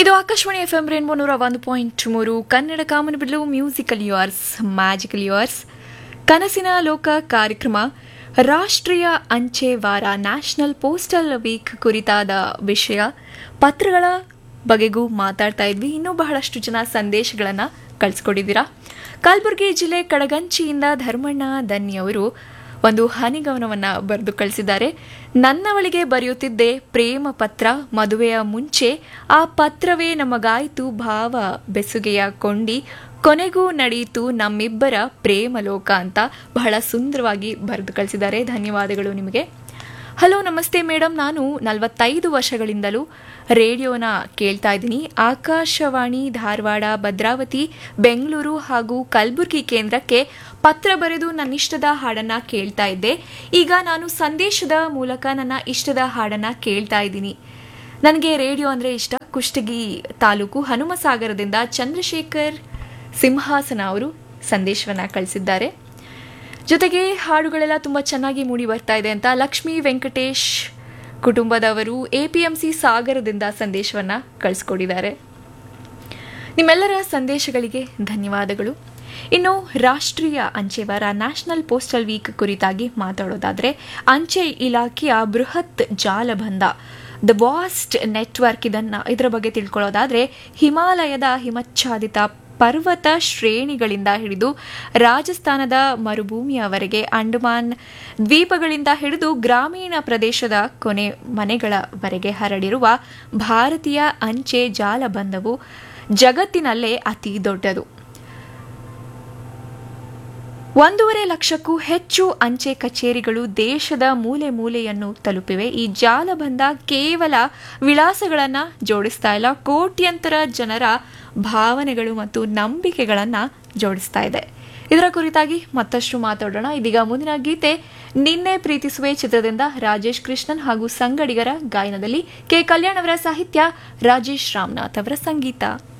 ಇದು Akashvani F M rainbow ನೂರ ಒಂದು ಪಾಯಿಂಟ್ ಮೂರು ಕನ್ನಡ ಕಾಮನಬಿಲ್ಲು ಮ್ಯೂಸಿಕಲ್ ಯುವರ್ಸ್ ಮ್ಯಾಜಿಕಲ್ ಯುವರ್ಸ್ ಕನಸಿನ ಲೋಕ ಕಾರ್ಯಕ್ರಮ ರಾಷ್ಟ್ರೀಯ ಅಂಚೆ ವಾರ ನ್ಯಾಷನಲ್ ಪೋಸ್ಟಲ್ ವೀಕ್ ಕುರಿತಾದ ವಿಷಯ ಪತ್ರಗಳ ಬಗೆಗೂ ಮಾತಾಡ್ತಾ ಇದ್ವಿ ಇನ್ನೂ ಬಹಳಷ್ಟು ಜನ ಸಂದೇಶಗಳನ್ನು ಕಳಿಸ್ಕೊಟ್ಟಿದ್ದೀರಾ ಕಲಬುರಗಿ ಜಿಲ್ಲೆ ಕಡಗಂಚಿಯಿಂದ ಧರ್ಮಣ್ಣ ದನ್ನಿಯವರು ಒಂದು ಹನಿಗವನವನ್ನ ಬರೆದು ಕಳಿಸಿದ್ದಾರೆ ನನ್ನವಳಿಗೆ ಬರೆಯುತ್ತಿದ್ದೆ ಪ್ರೇಮ ಪತ್ರ ಮದುವೆಯ ಮುಂಚೆ ಆ ಪತ್ರವೇ ನಮಗಾಯ್ತು ಭಾವ ಬೆಸುಗೆಯ ಕೊಂಡಿ ಕೊನೆಗೂ ನಡೆಯಿತು ನಮ್ಮಿಬ್ಬರ ಪ್ರೇಮ ಲೋಕ ಅಂತ ಬಹಳ ಸುಂದರವಾಗಿ ಬರೆದು ಕಳಿಸಿದ್ದಾರೆ ಧನ್ಯವಾದಗಳು ನಿಮಗೆ ಹಲೋ ನಮಸ್ತೆ ಮೇಡಮ್ ನಾನು ನಲವತ್ತೈದು ವರ್ಷಗಳಿಂದಲೂ ರೇಡಿಯೋನ ಕೇಳ್ತಾ ಇದ್ದೀನಿ ಆಕಾಶವಾಣಿ ಧಾರವಾಡ ಭದ್ರಾವತಿ ಬೆಂಗಳೂರು ಹಾಗೂ ಕಲಬುರಗಿ ಕೇಂದ್ರಕ್ಕೆ ಪತ್ರ ಬರೆದು ನನ್ನಿಷ್ಟದ ಹಾಡನ್ನ ಕೇಳ್ತಾ ಇದ್ದೆ ಈಗ ನಾನು ಸಂದೇಶದ ಮೂಲಕ ನನ್ನ ಇಷ್ಟದ ಹಾಡನ್ನ ಕೇಳ್ತಾ ಇದ್ದೀನಿ ನನಗೆ ರೇಡಿಯೋ ಅಂದರೆ ಇಷ್ಟ ಕುಷ್ಟಗಿ ತಾಲೂಕು ಹನುಮಸಾಗರದಿಂದ ಚಂದ್ರಶೇಖರ್ ಸಿಂಹಾಸನ ಅವರು ಸಂದೇಶವನ್ನ ಕಳಿಸಿದ್ದಾರೆ ಜೊತೆಗೆ ಹಾಡುಗಳೆಲ್ಲ ತುಂಬ ಚೆನ್ನಾಗಿ ಮೂಡಿ ಬರ್ತಾ ಇದೆ ಅಂತ ಲಕ್ಷ್ಮೀ ವೆಂಕಟೇಶ್ ಕುಟುಂಬದವರು ಎಪಿಎಂಸಿ ಸಾಗರದಿಂದ ಸಂದೇಶವನ್ನ ಕಳಿಸ್ಕೊಟ್ಟಿದ್ದಾರೆ ನಿಮ್ಮೆಲ್ಲರ ಸಂದೇಶಗಳಿಗೆ ಧನ್ಯವಾದಗಳು ಇನ್ನು ರಾಷ್ಟ್ರೀಯ ಅಂಚೆ ವಾರ ನ್ಯಾಷನಲ್ ಪೋಸ್ಟಲ್ ವೀಕ್ ಕುರಿತಾಗಿ ಮಾತಾಡೋದಾದ್ರೆ ಅಂಚೆ ಇಲಾಖೆಯ ಬೃಹತ್ ಜಾಲಬಂಧ ದ ವಾಸ್ಟ್ ನೆಟ್ವರ್ಕ್ ಇದನ್ನ ಇದರ ಬಗ್ಗೆ ತಿಳ್ಕೊಳ್ಳೋದಾದ್ರೆ ಹಿಮಾಲಯದ ಹಿಮಚ್ಛಾದಿತ ಪರ್ವತ ಶ್ರೇಣಿಗಳಿಂದ ಹಿಡಿದು ರಾಜಸ್ಥಾನದ ಮರುಭೂಮಿಯವರೆಗೆ ಅಂಡಮಾನ್ ದ್ವೀಪಗಳಿಂದ ಹಿಡಿದು ಗ್ರಾಮೀಣ ಪ್ರದೇಶದ ಕೊನೆ ಮನೆಗಳವರೆಗೆ ಹರಡಿರುವ ಭಾರತೀಯ ಅಂಚೆ ಜಾಲಬಂಧವು ಜಗತ್ತಿನಲ್ಲೇ ಅತಿ ದೊಡ್ಡದು ಒಂದೂವರೆ ಲಕ್ಷಕ್ಕೂ ಹೆಚ್ಚು ಅಂಚೆ ಕಚೇರಿಗಳು ದೇಶದ ಮೂಲೆ ಮೂಲೆಯನ್ನು ತಲುಪಿವೆ ಈ ಜಾಲಬಂಧ ಕೇವಲ ವಿಳಾಸಗಳನ್ನು ಜೋಡಿಸ್ತಾ ಇಲ್ಲ ಕೋಟ್ಯಂತರ ಜನರ ಭಾವನೆಗಳು ಮತ್ತು ನಂಬಿಕೆಗಳನ್ನು ಜೋಡಿಸ್ತಾ ಇದೆ ಇದರ ಕುರಿತಾಗಿ ಮತ್ತಷ್ಟು ಮಾತಾಡೋಣ ಇದೀಗ ಮುಂದಿನ ಗೀತೆ ನಿನ್ನೆ ಪ್ರೀತಿಸುವೆ ಚಿತ್ರದಿಂದ ರಾಜೇಶ್ ಕೃಷ್ಣನ್ ಹಾಗೂ ಸಂಗಡಿಗರ ಗಾಯನದಲ್ಲಿ ಕೆ ಕಲ್ಯಾಣ್ ಅವರ ಸಾಹಿತ್ಯ ರಾಜೇಶ್ ರಾಮನಾಥ್ ಅವರ ಸಂಗೀತ